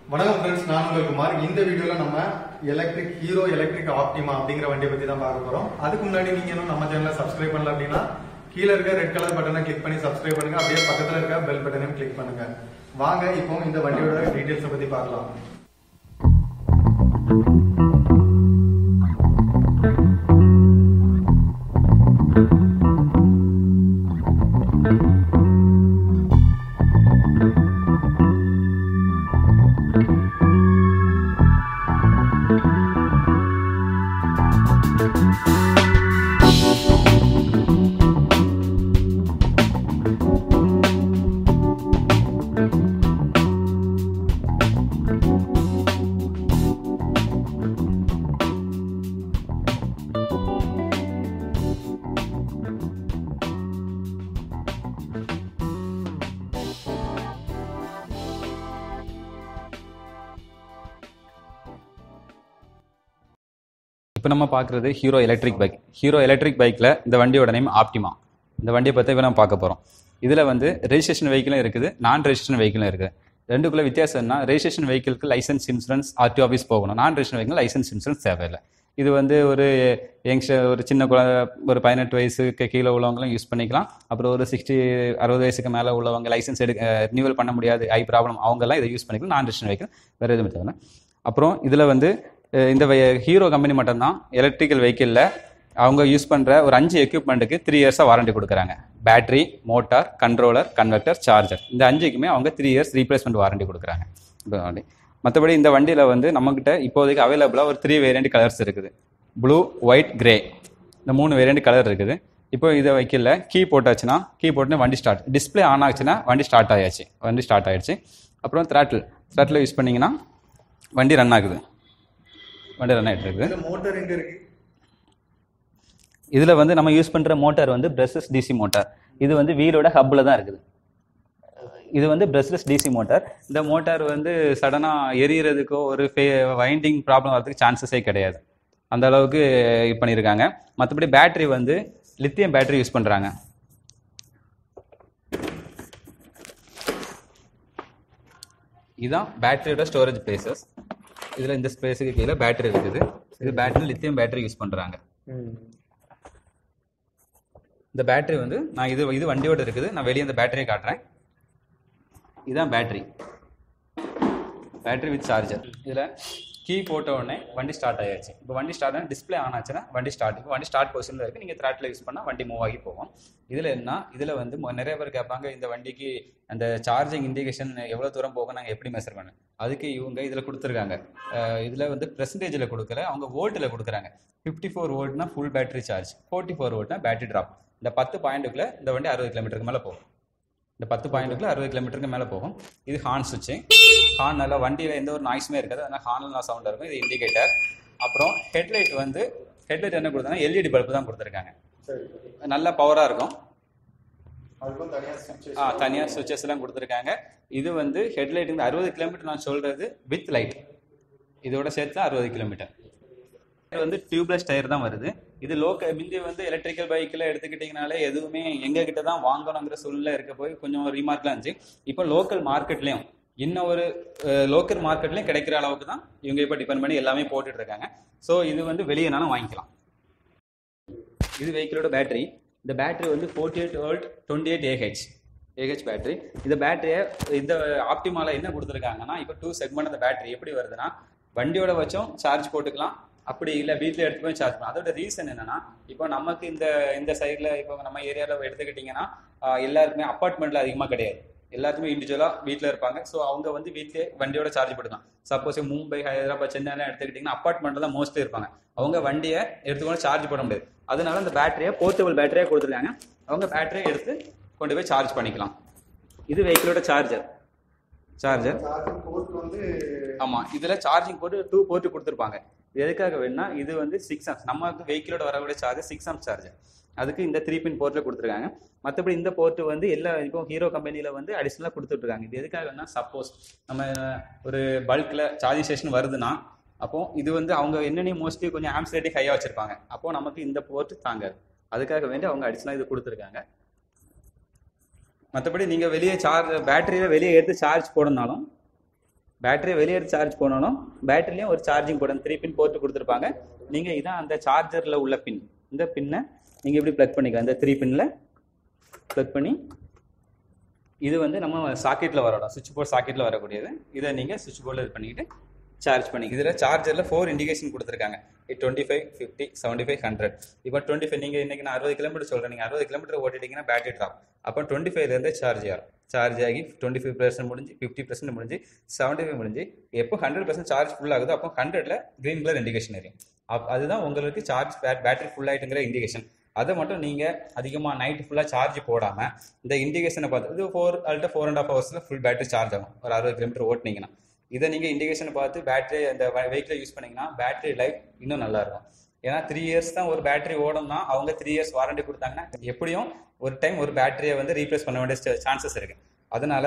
வணக்கம் ஃப்ரெண்ட்ஸ் நான் உங்கள் குமார் இந்த வீடியோல நம்ம எலக்ட்ரிக் ஹீரோ எலக்ட்ரிக் ஆப்டிமா அப்படிங்கிற வண்டியை பத்தி தான் பார்க்க போறோம் அதுக்கு முன்னாடி நீங்க இன்னும் நம்ம சேனலை சப்ஸ்கிரைப் பண்ணல அப்படின்னா கீழே இருக்க ரெட் கலர் பட்டனை கிளிக் பண்ணி சப்ஸ்கிரைப் பண்ணுங்க அப்படியே பக்கத்துல இருக்க பெல் பட்டனையும் கிளிக் பண்ணுங்க வாங்க இப்போ இந்த வண்டியோட டீடைல்ஸை பத்தி பார்க்கலாம் இப்போ நம்ம பார்க்குறது Hero electric bike Hero electric பைக்கில் இந்த வண்டியோட நேம் ஆப்டிமா இந்த வண்டியை பற்றி இப்போ நம்ம பார்க்க போகிறோம் இதில் வந்து ரெஜிஸ்ட்ரேஷன் வெஹிக்கிளும் இருக்குது நான் ரெஜிஸ்ட்ரேஷன் வெஹிக்கிளும் இருக்குது ரெண்டுக்குள்ள வித்தியாசம் என்ன ரெஜிஸ்ட்ரேஷன் வெஹிக்கிளுக்கு லைசன்ஸ் இன்சூரன்ஸ் ஆர்டி ஆஃபீஸ் போகணும் நான் ரெஜிஸ்ட்ரேஷன் வெஹிக்கிள் லைசன்ஸ் இன்சூரன்ஸ் தேவையில்லை இது வந்து ஒரு யங்ஸ்டர் ஒரு சின்ன குழந்தை ஒரு பதினெட்டு வயசுக்கு கீழே உள்ளவங்களும் யூஸ் பண்ணிக்கலாம் அப்புறம் ஒரு சிக்ஸ்டி அறுபது வயசுக்கு மேலே உள்ளவங்க லைசன்ஸ் எடுக்க ரினியூவல் பண்ண முடியாது ஐ ப்ராப்ளம் அவங்கெல்லாம் இதை யூஸ் பண்ணிக்கலாம் நான் ரெஜிஸ்ட்ரேஷன் வெஹிக்கிள் வேறு எதுவும் தேவை அப்புறம் இதில் வந்து அஹ் இந்த ஹீரோ கம்பெனி மட்டும்தான் எலக்ட்ரிக்கல் வெஹிக்கிளில் அவங்க யூஸ் பண்ணுற ஒரு அஞ்சு எக்யூப்மெண்ட்டுக்கு த்ரீ இயர்ஸாக வாரண்டி கொடுக்குறாங்க battery motor controller converter charger இந்த அஞ்சுக்குமே அவங்க த்ரீ இயர்ஸ் ரீப்ளேஸ்மெண்ட் வாரண்டி கொடுக்குறாங்க இந்த வண்டி மற்றபடி இந்த வண்டியில் வந்து நம்மக்கிட்ட இப்போதைக்கு அவைலபிளாக ஒரு த்ரீ வேரியண்ட் கலர்ஸ் இருக்குது ப்ளூ ஒயிட் கிரே இந்த மூணு வேரியண்ட் கலர் இருக்குது இப்போ இதை வைக்கல கீ போட்டாச்சுன்னா கீ போட்டுன்னு வண்டி ஸ்டார்ட் டிஸ்ப்ளே ஆன் ஆச்சுன்னா வண்டி ஸ்டார்ட் ஆயாச்சு வண்டி ஸ்டார்ட் ஆயிடுச்சு அப்புறம் த்ராட்டில் த்ராட்டில் யூஸ் பண்ணிங்கன்னா வண்டி ரன் ஆகுது வண்டி ரன் ஆகிட்டு இருக்குது இந்த மோட்டர் எங்க இருக்கு இதில் வந்து நம்ம யூஸ் பண்ணுற மோட்டார் வந்து பிரஷஸ் டிசி மோட்டார் இது வந்து வீலோட ஹப்பில் தான் இருக்குது இது வந்து பிரஷ்லெஸ் டிசி மோட்டார் இந்த மோட்டார் வந்து சடனாக எரியறதுக்கோ ஒரு ஃபே வைண்டிங் ப்ராப்ளம் வரதுக்கு சான்சஸே கிடையாது அந்த அளவுக்கு இது பண்ணியிருக்காங்க மற்றபடி பேட்டரி வந்து லித்தியம் பேட்டரி யூஸ் பண்ணுறாங்க இதுதான் பேட்டரியோட ஸ்டோரேஜ் பிளேசஸ் இதில் இந்த ஸ்பேஸுக்கு கீழே பேட்டரி இருக்குது இது பேட்டரி லித்தியம் பேட்டரி யூஸ் பண்ணுறாங்க இந்த பேட்டரி வந்து நான் இது இது வண்டியோட இருக்குது நான் வெளியே இந்த பேட்டரியை காட்டுறேன் இதுதான் பேட்டரி பேட்டரி வித் சார்ஜர் இதில் கீ போட்ட உடனே வண்டி ஸ்டார்ட் ஆயாச்சு இப்போ வண்டி ஸ்டார்ட் ஆனா டிஸ்ப்ளே ஆன் ஆச்சுன்னா வண்டி ஸ்டார்ட் இப்போ வண்டி ஸ்டார்ட் பொசிஷனில் இருக்குது நீங்கள் த்ராட்டில் யூஸ் பண்ணால் வண்டி மூவ் ஆகி போகும் இதில் என்ன இதில் வந்து மொ- நிறைய பேர் கேட்பாங்க இந்த வண்டிக்கு அந்த சார்ஜிங் இண்டிகேஷன் எவ்வளோ தூரம் போகும் நாங்கள் எப்படி மெஷர் பண்ண அதுக்கு இவங்க இதில் கொடுத்துருக்காங்க இதில் வந்து பெர்சன்டேஜில் கொடுக்கல அவங்க வோல்ட்டில் கொடுக்குறாங்க ஃபிஃப்டி ஃபோர் வோல்ட்னா full battery charge forty four வோல்ட்னா பேட்டரி ட்ராப் இந்த பத்து பாயிண்ட்டுக்குள்ள இந்த வண்டி அறுபது கிலோமீட்டருக்கு மேலே போகும் இந்த பத்து பாயிண்ட்டுக்குள்ள அறுபது கிலோமீட்டருக்கு மேலே போகும் இது ஹார்ன் சுவிட்சு ஹார்ன் நல்லா வண்டியில் எந்த ஒரு நாய்ஸுமே இருக்காது அதனால் ஹார்ன்லாம் சவுண்டாக இருக்கும் இது இண்டிகேட்டர் அப்புறம் ஹெட்லைட் வந்து ஹெட்லைட் என்ன கொடுத்தாங்கன்னா எல்இடி பல்பு தான் கொடுத்துருக்காங்க சரி நல்ல பவராக இருக்கும் அதுக்கும் தனியா switches. ஆ தனியாக சுவிச்சஸ் எல்லாம் கொடுத்துருக்காங்க இது வந்து ஹெட்லைட் இந்த அறுபது கிலோமீட்டர் நான் சொல்றது வித் லைட் இதோட சேர்த்து அறுபது கிலோமீட்டர் இது வந்து டியூப்லெஸ் டயர் தான் வருது இது லோக்க முந்தி வந்து எலக்ட்ரிக்கல் பைக்கில் எடுத்துக்கிட்டிங்கனாலே எதுவுமே எங்க கிட்ட தான் வாங்கணுங்கிற சூழ்நிலை இருக்க போய் கொஞ்சம் ரீமார்க்லாம் இருந்துச்சு இப்போ லோக்கல் மார்க்கெட்லேயும் இன்னும் ஒரு லோக்கல் மார்க்கெட்லேயும் கிடைக்கிற அளவுக்கு தான் இவங்க இப்போ டிபெண்ட் பண்ணி எல்லாமே போட்டுட்டு இருக்காங்க ஸோ இது வந்து வெளியேனாலும் வாங்கிக்கலாம் இது வெஹிக்கிளோட பேட்டரி இந்த பேட்டரி வந்து forty eight volt twenty eight AH AH battery இந்த பேட்டரியை இந்த ஆப்டிமால என்ன கொடுத்துருக்காங்கன்னா இப்போ டூ செக்மெண்ட் அந்த பேட்டரி எப்படி வருதுன்னா வண்டியோட வச்சும் சார்ஜ் போட்டுக்கலாம் அப்படி இல்லை வீட்டில் எடுத்து போய் சார்ஜ் பண்ணலாம் அதோட ரீசன் என்னன்னா இப்போ நமக்கு இந்த இந்த சைடில் இப்போ நம்ம ஏரியாவில் எடுத்துக்கிட்டிங்கன்னா ஆஹ் எல்லாருக்குமே அப்பார்ட்மெண்ட்டில் அதிகமாக கிடையாது எல்லாருக்குமே இண்டிவிஜுவலாக வீட்டில் இருப்பாங்க ஸோ அவங்க வந்து வீட்டிலே வண்டியோட சார்ஜ் போட்டுக்கலாம் சப்போஸ் மும்பை ஹைதராபாத் சென்னைலாம் எடுத்துக்கிட்டிங்கன்னா அப்பார்ட்மெண்ட்டில் தான் மோஸ்ட்லி இருப்பாங்க அவங்க வண்டியை எடுத்துக்கொண்டு சார்ஜ் போட முடியாது அதனால அந்த பேட்டரியை போர்ட்டபிள் பேட்டரியாக கொடுத்துருக்காங்க அவங்க பேட்டரியை எடுத்து கொண்டு போய் சார்ஜ் பண்ணிக்கலாம் இது வெஹிக்கிளோட சார்ஜர் சார்ஜர் Charging port வந்து ஆமாம் இதில் சார்ஜிங் போட்டு டூ போர்ட்டு கொடுத்துருப்பாங்க இது எதுக்காக வேணும்னா இது வந்து சிக்ஸ் ஆம்ஸ் நம்ம வெஹிக்கிளோட வரக்கூடிய சார்ஜர் சிக்ஸ் ஆம்ஸ் சார்ஜர் அதுக்கு இந்த த்ரீ பின் போர்ட்டில் கொடுத்துருக்காங்க மற்றபடி இந்த போர்ட்டு வந்து எல்லா இப்போ ஹீரோ கம்பெனியில் வந்து அடிஷ்னலாக கொடுத்துட்ருக்காங்க இது எதுக்காகன்னா சப்போஸ் நம்ம ஒரு பல்கில் சார்ஜிங் ஸ்டேஷன் வருதுன்னா அப்போ இது வந்து அவங்க என்னென்ன மோஸ்ட்லி கொஞ்சம் ஆம்ஸ் ரேட்டிங் ஹையாக வச்சிருப்பாங்க அப்போ நமக்கு இந்த போர்ட் தாங்காது அதுக்காக வேண்டி அவங்க அடிஷ்னலாக இது கொடுத்துருக்காங்க மற்றபடி நீங்கள் வெளியே சார்ஜ் பேட்டரியில் வெளியே எடுத்து சார்ஜ் போடணும்னாலும் பேட்டரி வெளியே சார்ஜ் பண்ணணும் பேட்டரிலையும் ஒரு சார்ஜிங் போட த்ரீ பின் போட்டு கொடுத்துருப்பாங்க நீங்கள் இதான் அந்த சார்ஜரில் உள்ள பின் இந்த பின்னை நீங்கள் இப்படி ப்ளக் பண்ணிக்கலாம் இந்த த்ரீ பின்னில் ப்ளக் பண்ணி இது வந்து நம்ம சாக்கெட்டில் வரணும் சுவிட்ச் போர்ட் சாக்கெட்டில் வரக்கூடியது இதை நீங்கள் சுவிட்ச் போர்டில் இது பண்ணிக்கிட்டு சார்ஜ் பண்ணி இதில் சார்ஜரில் ஃபோர் இண்டிகேஷன் கொடுத்துருக்காங்க twenty five fifty seventy five hundred இப்போ டுவெண்ட்டி ஃபைவ் நீங்கள் இன்றைக்கி நான் அறுபது கிலோமீட்டர் சொல்கிறேன் நீங்கள் அறுபது கிலோமீட்டர் ஓட்டிட்டீங்கன்னா பேட்டரி ட்ராப் அப்போ டுவெண்ட்டி ஃபைவ்லேருந்து சார்ஜ் ஆகும் சார்ஜ் ஆகி டுவெண்ட்டி ஃபைவ் பர்சன்ட் முடிஞ்சு ஃபிஃப்டி பர்சன்ட் முடிஞ்சு செவன்ட்டி ஃபைவ் முடிஞ்சு எப்போ ஹண்ட்ரட் பர்சன்ட் சார்ஜ் ஃபுல் ஆகுதோ அப்போ ஹண்ட்ரட்ல க்ரீன் கலர் இண்டிகேஷன் எரியும் அப் அதுதான் உங்களுக்கு சார்ஜ் பேட்டரி ஃபுல் ஆகிட்டுங்கிற இண்டிகேஷன் அதை மட்டும் நீங்கள் அதிகமாக நைட் ஃபுல்லாக சார்ஜ் போடாமல் இந்த இண்டிகேஷனை பார்த்து இது ஃபோர் அல்ட்ட ஃபோர் அண்ட் ஆஃப் ஹவர்ஸில் ஃபுல் பேட்டரி சார்ஜ் ஆகும் ஒரு அறுபது கிலோமீட்டர் ஓட்டினீங்கன்னா இதை நீங்கள் இண்டிகேஷனை பார்த்து பேட்டரி அந்த வெஹிக்கிளை யூஸ் பண்ணீங்கன்னா பேட்டரி லைஃப் இன்னும் நல்லா இருக்கும் ஏன்னா த்ரீ இயர்ஸ் தான் ஒரு பேட்டரி ஓடும்னா அவங்க த்ரீ இயர்ஸ் வாரண்டி கொடுத்தாங்கன்னா எப்படியும் ஒரு டைம் ஒரு பேட்டரியை வந்து ரீப்ளேஸ் பண்ண வேண்டிய சான்சஸ் இருக்கு அதனால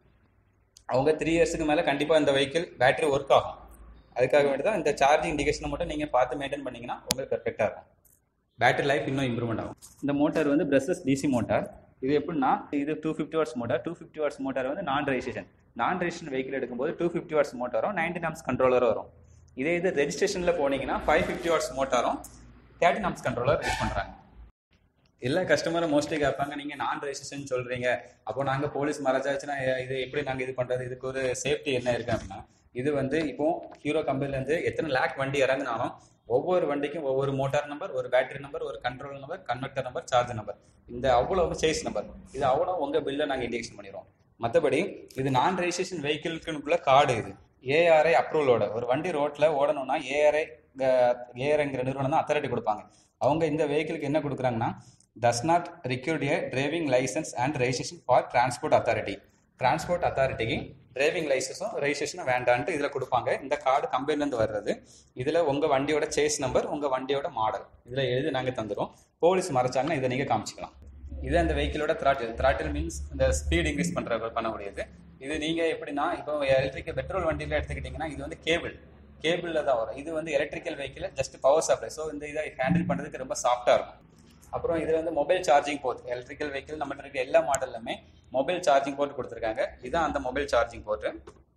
அவங்க த்ரீ இயர்ஸ்க்கு மேலே கண்டிப்பாக இந்த வெஹிக்கிள் பேட்டரி ஒர்க் ஆகும் அதுக்காக வேண்டி தான் இந்த சார்ஜிங் இண்டிகேஷனை மட்டும் நீங்கள் பார்த்து மெயின்டைன் பண்ணீங்கன்னா உங்களுக்கு பெர்ஃபெக்டாக இருக்கும் பேட்டரி லைஃப் இன்னும் இம்ப்ரூவ்மெண்ட் ஆகும் இந்த மோட்டார் வந்து பிரஸ்ஸஸ் டிசி மோட்டார் இது எப்படின்னா இது two fifty watts motor two fifty watts motor வந்து non registration non registration vehicle எடுக்கும்போது டூ ஃபிஃப்டி வாட்ஸ் மோட்டாரும் நைன்டி நாம்ஸ் கண்ட்ரோலரும் வரும் இதே இது ரெஜிஸ்ட்ரேஷனில் போனீங்கன்னா ஃபைவ் ஃபிஃப்டி வாட்ஸ் மோட்டாரும் தேர்ட்டி நாம்ஸ் கண்ட்ரோலர் யூஸ் பண்ணுறாங்க எல்லா கஸ்டமரும் மோஸ்ட்லி கேட்பாங்க நீங்கள் நான் ரெஜிஸ்ட்ரேஷன் சொல்கிறீங்க அப்போ நாங்கள் போலீஸ் மறைச்சாச்சுன்னா இது எப்படி நாங்கள் இது பண்ணுறது இதுக்கு ஒரு சேஃப்டி என்ன இருக்கு அப்படின்னா இது வந்து இப்போ ஹீரோ கம்பெனிலேருந்து எத்தனை லேக் வண்டி இறங்குனாலும் ஒவ்வொரு வண்டிக்கும் ஒவ்வொரு மோட்டார் நம்பர் ஒரு பேட்டரி நம்பர் ஒரு control number converter number charge number இந்த அவ்வளோ சேஸ் நம்பர் இது அவ்வளோ உங்கள் பில்லை நாங்கள் இண்டிகேஷன் பண்ணிடுவோம் மற்றபடி இது நான் ரெஜிஸ்ட்ரேஷன் வெஹிக்கிள்க்குள்ள கார்டு இது ஏஆர்ஐ அப்ரூவலோட ஒரு வண்டி ரோட்டில் ஓடணும்னா ஏஆர்ஐ ஏஆர்ஐங்கிற நிறுவனம் தான் அத்தாரிட்டி கொடுப்பாங்க அவங்க இந்த வெஹிக்கிளுக்கு என்ன கொடுக்குறாங்கன்னா does not required a driving licence and registration for transport authority transport அத்தாரிட்டிக்கு டிரைவிங் லைசன்ஸும் ரெஜிஸ்ட்ரேஷனும் வேண்டான்ட்டு இதில் கொடுப்பாங்க இந்த கார்டு கம்பெனிலேருந்து வர்றது இதில் உங்கள் வண்டியோட சேஸ் நம்பர் உங்கள் வண்டியோட மாடல் இதில் எழுதி நாங்கள் தந்துடுவோம் போலீஸ் மறைச்சாங்கன்னா இதை நீங்கள் காமிச்சிக்கலாம் இது அந்த வெஹிக்கிளோட த்ராட்டில் த்ராட்டில் மீன்ஸ் இந்த ஸ்பீட் இன்க்ரீஸ் பண்ணுற பண்ணக்கூடியது இது நீங்கள் எப்படின்னா இப்போ எலக்ட்ரிக்கல் பெட்ரோல் வண்டியில் எடுத்துக்கிட்டிங்கன்னா இது வந்து கேபிள் கேபிளில் தான் வரும் இது வந்து electrical vehicle just power supply so இந்த இதை ஹேண்டில் பண்ணுறதுக்கு ரொம்ப சாஃப்டாக இருக்கும் அப்புறம் இது வந்து mobile charging port electrical vehicle நம்ம இருக்க எல்லா மாடல்லுமே மொபைல் சார்ஜிங் போர்ட் கொடுத்துருக்காங்க இதுதான் அந்த மொபைல் சார்ஜிங் போர்ட்டு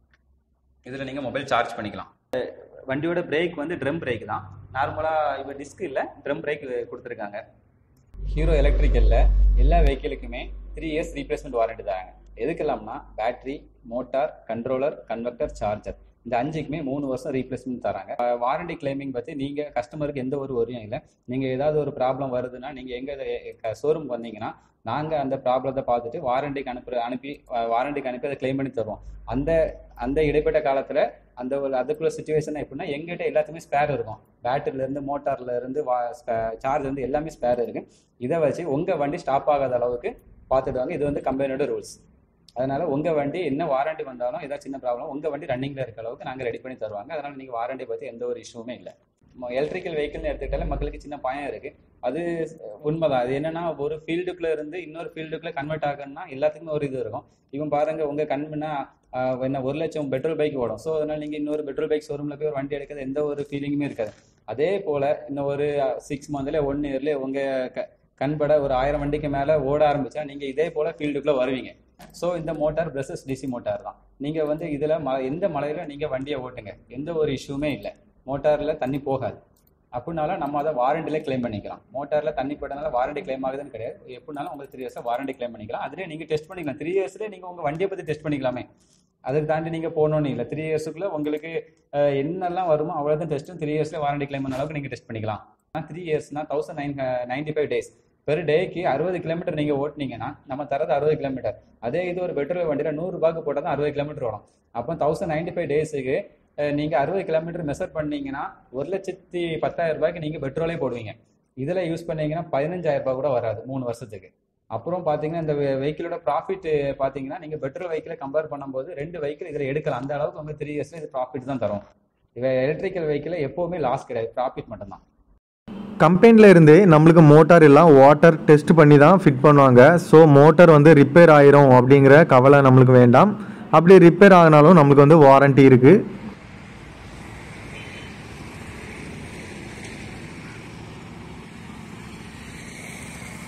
இதில் நீங்கள் மொபைல் சார்ஜ் பண்ணிக்கலாம் வண்டியோட பிரேக் வந்து ட்ரம் பிரேக் தான் நார்மலாக இப்போ டிஸ்க் இல்லை ட்ரம் பிரேக் கொடுத்துருக்காங்க ஹீரோ எலக்ட்ரிக்கலில் எல்லா வெஹிக்கிளுக்குமே த்ரீ இயர்ஸ் ரீப்ளேஸ்மெண்ட் வாரண்டி தராங்க எதுக்கெல்லாம்னா battery motor controller converter charger இந்த அஞ்சுக்குமே மூணு வருஷம் ரீப்ளேஸ்மெண்ட் தராங்க வாரண்டி கிளைமிங் பற்றி நீங்கள் கஸ்டமருக்கு எந்த ஒரு வரியும் இல்லை நீங்கள் ஏதாவது ஒரு ப்ராப்ளம் வருதுன்னா நீங்கள் எங்கள் ஷோரூம் வந்தீங்கன்னா நாங்கள் அந்த ப்ராப்ளத்தை பார்த்துட்டு வாரண்டிக்கு அனுப்புற அனுப்பி வாரண்டிக்கு அனுப்பி அதை கிளைம் பண்ணி தருவோம் அந்த அந்த இடைப்பட்ட காலத்தில் அந்த ஒரு அதுக்குள்ள சுச்சுவேஷன் எப்படின்னா எங்கிட்ட எல்லாத்துக்குமே ஸ்பேர் இருக்கும் பேட்டரியிலேருந்து மோட்டார்லேருந்து வா சார்ஜ் வந்து எல்லாமே ஸ்பேர் இருக்கு இதை வச்சு உங்கள் வண்டி ஸ்டாப் ஆகாத அளவுக்கு பார்த்துடுவாங்க இது வந்து கம்பெனியோட ரூல்ஸ் அதனால உங்க வண்டி என்ன வாரண்டி வந்தாலும் ஏதாவது சின்ன ப்ராப்ளம் உங்க வண்டி ரன்னிங்ல இருக்க அளவுக்கு நாங்க ரெடி பண்ணி தருவாங்க அதனால நீங்க வாரண்டி பத்தி எந்த ஒரு இஷ்யூமே இல்லை எலக்ட்ரிக்கல் வெஹிக்கிள்னு எடுத்துக்கிட்டாலே மக்களுக்கு சின்ன பயம் இருக்கு அது உண்மைதான் அது என்னன்னா ஒரு ஃபீல்டுக்குள்ள இருந்து இன்னொரு ஃபீல்டுக்குள்ள கன்வெர்ட் ஆகணும்னா எல்லாத்துக்குமே ஒரு இது இருக்கும் இவன் பாருங்க உங்க கண்முன்னா என்ன ஒரு லட்சம் பெட்ரோல் பைக் ஓடும் ஸோ அதனால நீங்க இன்னொரு பெட்ரோல் பைக் ஷோரூம்ல போய் ஒரு வண்டி எடுக்கிறது எந்த ஒரு ஃபீலிங்குமே இருக்காது அதே போல இன்னும் ஒரு சிக்ஸ் மந்த்ல ஒன் இயர்ல உங்க கண்பட ஒரு ஆயிரம் வண்டிக்கு மேல ஓட ஆரம்பிச்சா நீங்க இதே போல ஃபீல்டுக்குள்ள வருவீங்க ஸோ இந்த மோட்டார் பிரசஸ் டிசி மோட்டார் தான் நீங்க வந்து இதுல ம எந்த மலையில நீங்க வண்டியை ஓட்டுங்க எந்த ஒரு இஷ்யூமே இல்லை மோட்டார்ல தண்ணி போகாது அப்படினால நம்ம அதை வாரண்டில கிளைம் பண்ணிக்கலாம் மோட்டார்ல தண்ணி போட்டனால வாரண்டி கிளைம் ஆகுதுன்னு கிடையாது எப்படினாலும் உங்களுக்கு த்ரீ இயர்ஸ் வாரண்டி கிளைம் பண்ணிக்கலாம் அதுலேயே நீங்க டெஸ்ட் பண்ணிக்கலாம் த்ரீ இயர்ஸ்ல நீங்க உங்க வண்டியை பத்தி டெஸ்ட் பண்ணிக்கலாமே அதுக்கு தாண்டி நீங்க போகணும்னு இல்லை த்ரீ இயர்ஸுக்குள்ள உங்களுக்கு என்னெல்லாம் வருமோ அவ்வளோதான் டெஸ்ட்டும் த்ரீ இயர்ஸ்ல வாரண்டி கிளைம் பண்ண அளவுக்கு நீங்க டெஸ்ட் பண்ணிக்கலாம் த்ரீ இயர்ஸ்னா thousand nine ninety five days per டேக்கு அறுபது கிலோமீட்டர் நீங்க ஓட்டினீங்கன்னா நம்ம தரது அறுபது கிலோமீட்டர் அதே இது ஒரு பெட்ரோல் வண்டியில நூறு ரூபாய்க்கு போட்டால் தான் அறுபது கிலோமீட்டர் ஓடும் அப்போ தௌசண்ட் நைன்டி ஃபைவ் டேஸுக்கு நீங்க அறுபது கிலோமீட்டர் மெஷர் பண்ணீங்கன்னா ஒரு லட்சத்தி பத்தாயிரம் ரூபாய்க்கு நீங்க பெட்ரோலே போடுவீங்க இதுல யூஸ் பண்ணீங்கன்னா பதினஞ்சாயிரம் ரூபாய் கூட வராது மூணு வருஷத்துக்கு அப்புறம் பாத்தீங்கன்னா இந்த வெஹிக்கிளோட ப்ராஃபிட் பாத்தீங்கன்னா நீங்க பெட்ரோல் வெஹிக்கிளை கம்பேர் பண்ணும்போது ரெண்டு வெஹிக்கிள் இதுல எடுக்கலாம் அந்த அளவுக்கு உங்களுக்கு த்ரீ இயர்ஸ்ல இது ப்ராஃபிட் தான் தரும் இவ எலக்ட்ரிக்கல் வெஹிக்கிள் எப்பவுமே லாஸ் கிடையாது ப்ராஃபிட் மட்டும்தான் கம்பெனியில் இருந்தே நம்மளுக்கு மோட்டார் எல்லாம் வாட்டர் டெஸ்ட் பண்ணி தான் ஃபிட் பண்ணுவாங்க ஸோ மோட்டார் வந்து ரிப்பேர் ஆயிரும் அப்படிங்கிற கவலை நம்மளுக்கு வேண்டாம் அப்படி ரிப்பேர் ஆகினாலும் நம்மளுக்கு வந்து வாரண்டி இருக்குது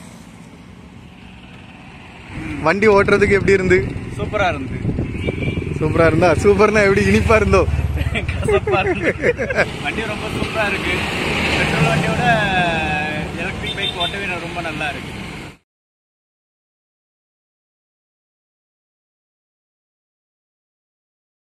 வண்டி ஓட்டுறதுக்கு எப்படி இருந்து சூப்பரா இருந்து சூப்பரா இருந்தா சூப்பர்னா எப்படி இனிப்பா இருந்தோ கசப்பா இருக்கு வண்டி ரொம்ப சூப்பரா இருக்கு பெட்ரோல் வண்டியோட எலக்ட்ரிக் பைக் ஓட்டவே ரொம்ப நல்லா இருக்கு